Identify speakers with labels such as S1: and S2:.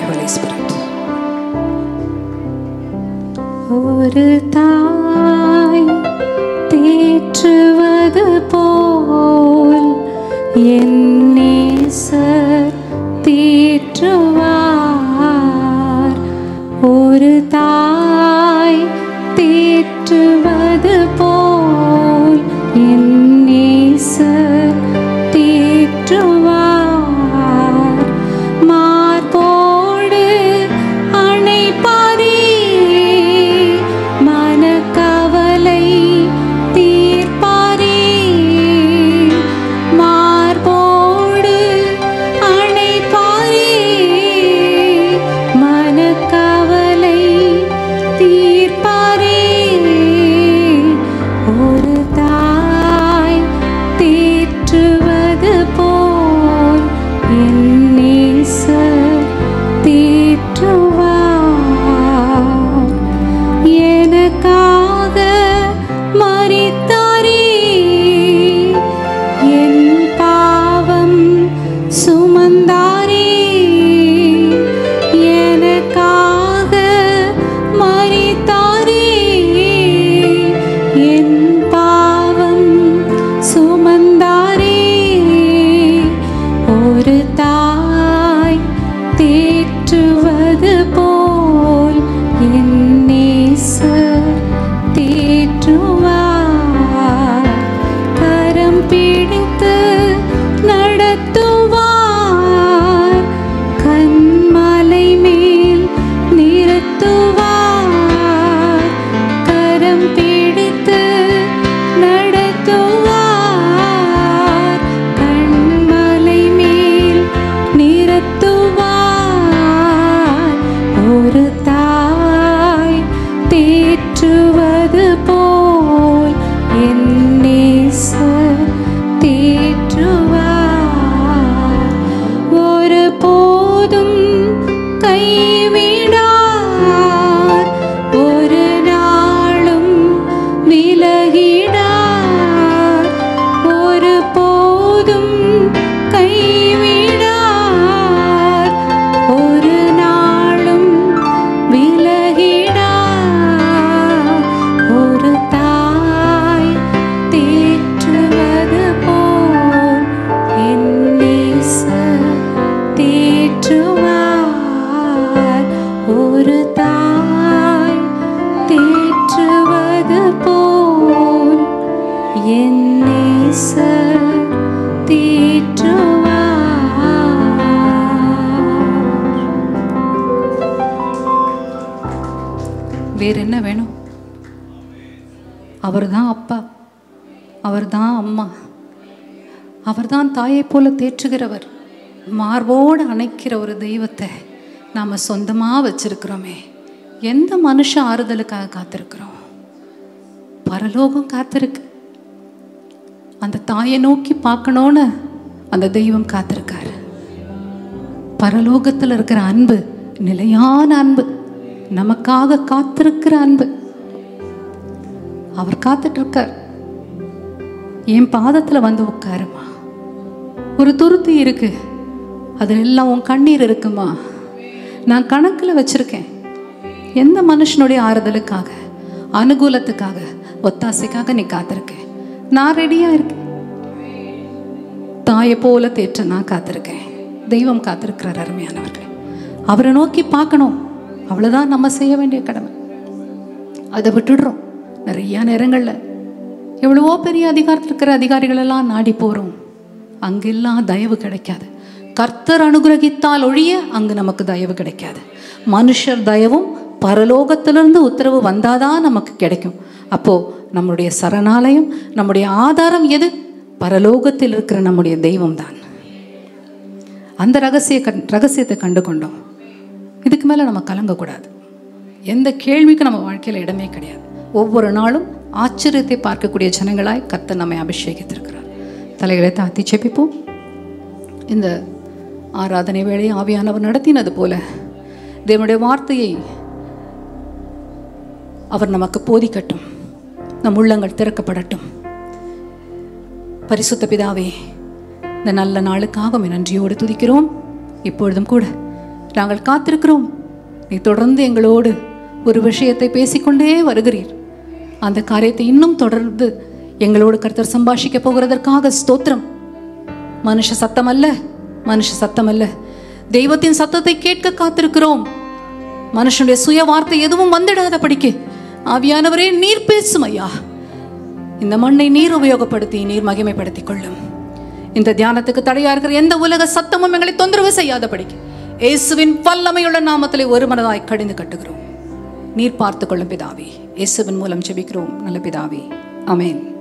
S1: Holy Spirit.
S2: ஒரு தாய் தேற்றுவது போல் என் நேசர் தேற்றுவார் ஒரு தாய் தேற்றுவது போல் என் நேசர் தேற்றுவார் மார்போடு அணைப்பாரே மனக்கவலை தீர்ப்பாரே மார்போடு அணைப்பாரே மனக்கவலை தீர்ப்பாரே ஒரு தாய் தேற்றுவது போல் என் நேசர் தேற்றுவார் எனக்காக மரித்தாரே என் பாவம் சுமந்தாரே எனக்காக மரித்தாரே என் பாவம் சுமந்தாரே ஒரு தாய் தேற்றுவது போல் என் நேசர் தேற்றுவார் கரம் பிடித்து நடத்துவார் கண்மலை மேல் நிறுத்துவார் கரம் பிடித்து நடத்துவார் கண்மலை மேல் நிறுத்துவார் ஒரு தாய் தேற்றுவது போல் என் நேசர் தேற்றுவார் ஒரு போதும் கைவிடார் ஒரு நாளும் விலகிடார் ஒரு போதும் கைவிடார் ஒரு நாளும் விலகிடார் ஒரு தாய் தேற்றுவது போல் என் நேசர் தேற்றுவார் ஒரு தாய் தேற்றுவது போல் என் நேசர் தேற்றுவார்
S1: வேற என்ன வேணும் அவர்தான் அப்பா அவர்தான் அம்மா அவர்தான் தாயை போல தேற்றுகிறவர் மார்போடு அணைக்கிற ஒரு தெய்வத்தை நாம் சொந்தமாக வச்சிருக்கிறோமே எந்த மனுஷ ஆறுதலுக்காக காத்திருக்கிறோம் பரலோகம் காத்திருக்கு அந்த தாயை நோக்கி பார்க்கணுன்னு அந்த தெய்வம் காத்திருக்காரு பரலோகத்தில் இருக்கிற அன்பு நிலையான அன்பு நமக்காக காத்திருக்கிற அன்பு அவர் காத்துட்டு இருக்கார் என் பாதத்தில் வந்து உட்காருமா ஒரு துருத்தி இருக்கு அதில் எல்லாம் உன் கண்ணீர் இருக்குமா நான் கணக்கில் வச்சிருக்கேன் எந்த மனுஷனுடைய ஆறுதலுக்காக அனுகூலத்துக்காக ஒத்தாசைக்காக நீ காத்திருக்க நான் ரெடியாக இருக்கேன் தாயை போல தேற்ற நான் காத்திருக்கேன் தெய்வம் காத்திருக்கிறார் அருமையானவர்களே அவரை நோக்கி பார்க்கணும் அவ்வளோதான் நம்ம செய்ய வேண்டிய கடமை அதை விட்டுடுறோம் நிறைய நேரங்களில் எவ்வளவோ பெரிய அதிகாரத்தில் இருக்கிற அதிகாரிகள் எல்லாம் நாடி போகிறோம் அங்கெல்லாம் தயவு கிடைக்காது கர்த்தர் அனுகிரகித்தால் ஒழிய அங்கு நமக்கு தயவு கிடைக்காது மனுஷர் தயவும் பரலோகத்திலிருந்து உத்தரவு வந்தாதான் நமக்கு கிடைக்கும் அப்போ நம்முடைய சரணாலயம் நம்முடைய ஆதாரம் எது பரலோகத்தில் இருக்கிற நம்முடைய தெய்வம் தான் அந்த ரகசிய கண் ரகசியத்தை கண்டு கொண்டோம் இதுக்கு மேலே நம்ம கலங்கக்கூடாது எந்த கேள்விக்கும் நம்ம வாழ்க்கையில் இடமே கிடையாது ஒவ்வொரு நாளும் ஆச்சரியத்தை பார்க்கக்கூடிய ஜனங்களாய் கர்த்தர் நம்மை அபிஷேகித்திருக்கிறார் தலைகளை தாத்தி செப்பிப்போம் இந்த ஆராதனை வேளையை ஆவியானவர் நடத்தினது போல தேவனுடைய வார்த்தையை அவர் நமக்கு போதிக்கட்டும் நம் உள்ளங்கள் திறக்கப்படட்டும் பரிசுத்த பிதாவே இந்த நல்ல நாளுக்காக உம்மை நன்றியோடு துதிக்கிறோம் இப்பொழுதும் கூட நாங்கள் காத்திருக்கிறோம் நீ தொடர்ந்து எங்களோடு ஒரு விஷயத்தை பேசிக்கொண்டே வருகிறீர் அந்த காரியத்தை இன்னும் தொடர்ந்து எங்களோடு கர்த்தர் சம்பாஷிக்க போகிறதற்காக ஸ்தோத்திரம் மனுஷ சத்தம் அல்ல மனுஷ சத்தம் அல்ல தெய்வத்தின் சத்தத்தை கேட்க காத்திருக்கிறோம் மனுஷனுடைய சுய வார்த்தை எதுவும் வந்துடாத படிக்க ஆவியானவரே நீர் பேசும் ஐயா இந்த மண்ணை நீர் உபயோகப்படுத்தி நீர் மகிமைப்படுத்திக் கொள்ளும் இந்த தியானத்துக்கு தடையா இருக்கிற எந்த உலக சத்தமும் எங்களை தொந்தரவு செய்யாத படிக்க இயேசுவின் வல்லமையுள்ள நாமத்திலே ஒரு மனதாய் கடிந்து கட்டுகிறோம் நீர் பார்த்து கொள்ளும் பிதாவே இயேசுவின் மூலம் ஜெபிக்கிறோம் நல்ல பிதாவே ஆமென்